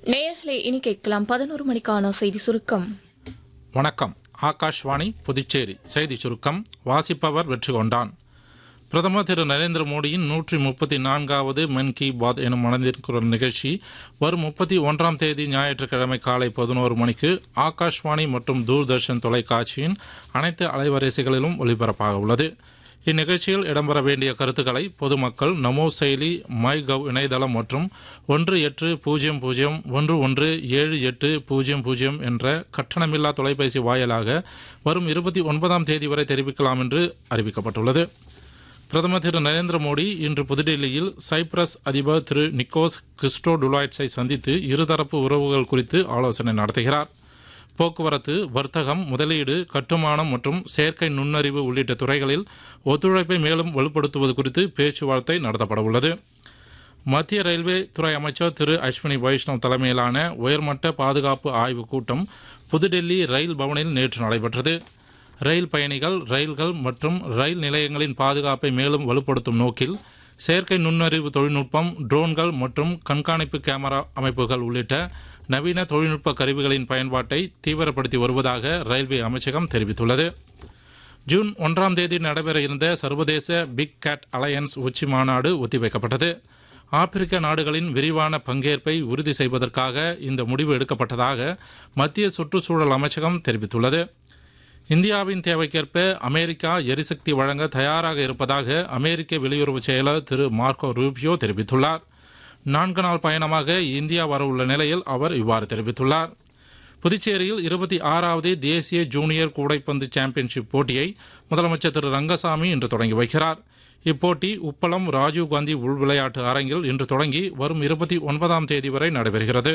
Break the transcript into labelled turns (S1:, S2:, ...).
S1: நேயர்களே இனி கேட்கலாம் பதினோரு மணிக்கான செய்தி சுருக்கம்
S2: வணக்கம் ஆகாஷ்வாணி புதுச்சேரி செய்தி சுருக்கம் வாசிப்பவர் வெற்றி கொண்டான் பிரதமர் திரு நரேந்திர மோடியின் நூற்றி முப்பத்தி நான்காவது மன் கி பாத் எனும் மனதிற்குரல் நிகழ்ச்சி வரும் முப்பத்தி ஒன்றாம் தேதி ஞாயிற்றுக்கிழமை காலை பதினோரு மணிக்கு ஆகாஷ்வாணி மற்றும் தூர்தர்ஷன் தொலைக்காட்சியின் அனைத்து அலைவரிசைகளிலும் ஒலிபரப்பாக உள்ளது இந்நிகழ்ச்சியில் இடம்பெற வேண்டிய கருத்துக்களை பொதுமக்கள் நமோ செயலி மை கவ் இணையதளம் மற்றும் ஒன்று எட்டு பூஜ்ஜியம் பூஜ்ஜியம் ஒன்று ஒன்று ஏழு எட்டு பூஜ்ஜியம் பூஜ்ஜியம் என்ற கட்டணமில்லா தொலைபேசி வாயிலாக வரும் இருபத்தி ஒன்பதாம் தேதி வரை தெரிவிக்கலாம் என்று அறிவிக்கப்பட்டுள்ளது பிரதமர் திரு நரேந்திர மோடி இன்று புதுடெல்லியில் சைப்ரஸ் அதிபர் திரு நிக்கோஸ் கிறிஸ்டோ டுலாய்ட்ஸை சந்தித்து இருதரப்பு உறவுகள் குறித்து ஆலோசனை நடத்துகிறார் போக்குவரத்து வர்த்தகம் முதலீடு கட்டுமானம் மற்றும் செயற்கை நுண்ணறிவு உள்ளிட்ட துறைகளில் ஒத்துழைப்பை மேலும் வலுப்படுத்துவது குறித்து பேச்சுவார்த்தை நடத்தப்பட உள்ளது மத்திய ரயில்வே துறை அமைச்சர் திரு அஸ்வினி வைஷ்ணவ் தலைமையிலான உயர்மட்ட பாதுகாப்பு ஆய்வுக் கூட்டம் புதுடெல்லி ரயில் பவனில் நேற்று நடைபெற்றது ரயில் பயணிகள் ரயில்கள் மற்றும் ரயில் நிலையங்களின் பாதுகாப்பை மேலும் வலுப்படுத்தும் நோக்கில் செயற்கை நுண்ணறிவு தொழில்நுட்பம் ட்ரோன்கள் மற்றும் கண்காணிப்பு கேமரா அமைப்புகள் உள்ளிட்ட நவீன தொழில்நுட்ப கருவிகளின் பயன்பாட்டை தீவிரப்படுத்தி வருவதாக ரயில்வே அமைச்சகம் தெரிவித்துள்ளது ஜூன் ஒன்றாம் தேதி நடைபெற இருந்த சர்வதேச பிக் கேட் அலையன்ஸ் உச்சி மாநாடு ஒத்திவைக்கப்பட்டது ஆப்பிரிக்க நாடுகளின் விரிவான பங்கேற்பை உறுதி செய்வதற்காக இந்த முடிவு எடுக்கப்பட்டதாக மத்திய சுற்றுச்சூழல் அமைச்சகம் தெரிவித்துள்ளது இந்தியாவின் தேவைக்கேற்ப அமெரிக்கா எரிசக்தி வழங்க தயாராக இருப்பதாக அமெரிக்க வெளியுறவு செயலர் திரு மார்க்கோ ரூபியோ தெரிவித்துள்ளார் நான்கு நாள் பயணமாக இந்தியா வரவுள்ள நிலையில் அவர் இவ்வாறு தெரிவித்துள்ளார் புதுச்சேரியில் இருபத்தி ஆறாவது தேசிய ஜூனியர் கூடைப்பந்து சாம்பியன்ஷிப் போட்டியை முதலமைச்சர் திரு ரங்கசாமி இன்று தொடங்கி வைக்கிறார் இப்போட்டி உப்பளம் ராஜீவ்காந்தி உள் விளையாட்டு அரங்கில் இன்று தொடங்கி வரும் இருபத்தி ஒன்பதாம் தேதி வரை நடைபெறுகிறது